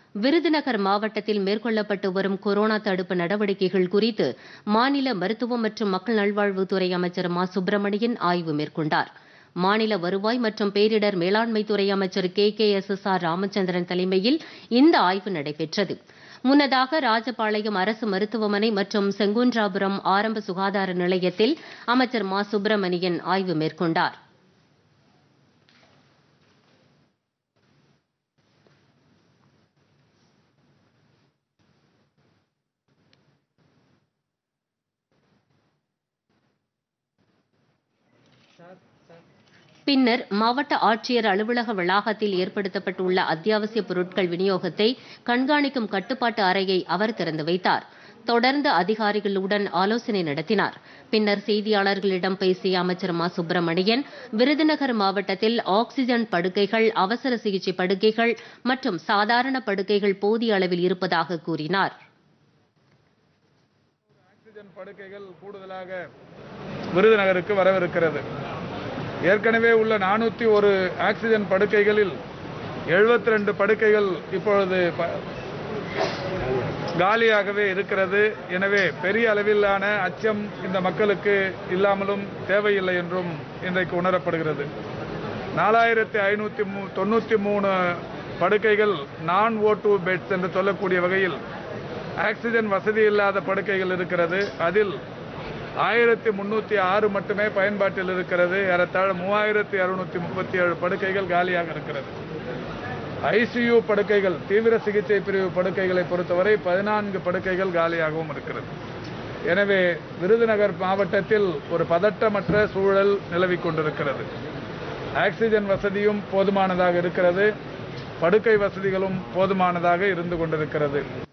விருதுநகர் மாவட்டத்தில் மேற்கொள்ளப்பட்டு வரும் கொரோனா தடுப்பு நடவடிக்கைகள் குறித்து மாநில மருத்துவம் மற்றும் மக்கள் நல்வாழ்வுத்துறை அமைச்சர் மா சுப்பிரமணியன் ஆய்வு மேற்கொண்டார் மாநில வருவாய் மற்றும் பேரிடர் மேலாண்மைத்துறை அமைச்சர் K K S S R Ramachandran தலைமையில் இந்த ஆய்வு நடைபெற்றது முன்னதாக ராஜபாளையம் அரசு மருத்துவமனை மற்றும் செங்குன்றாபுரம் ஆரம்ப சுகாதார நிலையத்தில் அமைச்சர் மா சுப்பிரமணியன் ஆய்வு மேற்கொண்டார் பின்னர் மாவட்ட ஆட்சியர் அலுவலக வளாகத்தில் ஏற்படுத்தப்பட்டுள்ள அத்தியாவசிய பொருட்கள் விநியோகத்தை கண்காணிக்கும் கட்டுப்பாட்டு அறையை அவர் திறந்து வைத்தார் தொடர்ந்து அதிகாரிகளுடன் ஆலோசனை நடத்தினார் பின்னர் செய்தியாளர்களிடம் பேசிய அமைச்சர் மா சுப்பிரமணியன் விருதுநகர் மாவட்டத்தில் ஆக்ஸிஜன் படுக்கைகள் அவசர சிகிச்சை படுக்கைகள் மற்றும் சாதாரண படுக்கைகள் போதிய அளவில் இருப்பதாக கூறினார் ஆக்சிஜன் படுக்கைகள் கூடுதலாக விருதுநகருக்கு வரவிருக்கிறது ஏற்கனவே உள்ள நானூற்றி ஒரு ஆக்சிஜன் படுக்கைகளில் 72 ரெண்டு படுக்கைகள் இப்பொழுது ப- காலியாகவே இருக்கிறது எனவே பெரிய அளவிலான அச்சம் இந்த மக்களுக்கு இல்லாமலும் தேவையில்லை என்றும் இன்றைக்கு உணரப்படுகிறது நாலாயிரத்தி ஐநூற்றி மூ தொண்ணூற்றி மூணு படுக்கைகள் நான் ஓ டூ பெட்ஸ் என்று சொல்லக்கூடிய வகையில் ஆக்சிஜன் வசதி இல்லாத படுக்கைகள் இருக்கிறது அதில் ஆயிரத்தி முன்னூற்றி ஆறு மட்டுமே பயன்பாட்டில் இருக்கிறது ஏறத்தாழ மூவாயிரத்தி அறுநூற்றி முப்பத்தி ஏழு படுக்கைகள் காலியாக இருக்கிறது ஐசியு படுக்கைகள் தீவிர சிகிச்சை பிரிவு படுக்கைகளை பொறுத்தவரை பதினான்கு படுக்கைகள் காலியாகவும் இருக்கிறது எனவே விருதுநகர் மாவட்டத்தில் ஒரு பதட்டமற்ற சூழல் நிலவிக் கொண்டிருக்கிறது ஆக்சிஜன் வசதியும் போதுமானதாக இருக்கிறது படுக்கை வசதிகளும் போதுமானதாக இருந்து கொண்டிருக்கிறது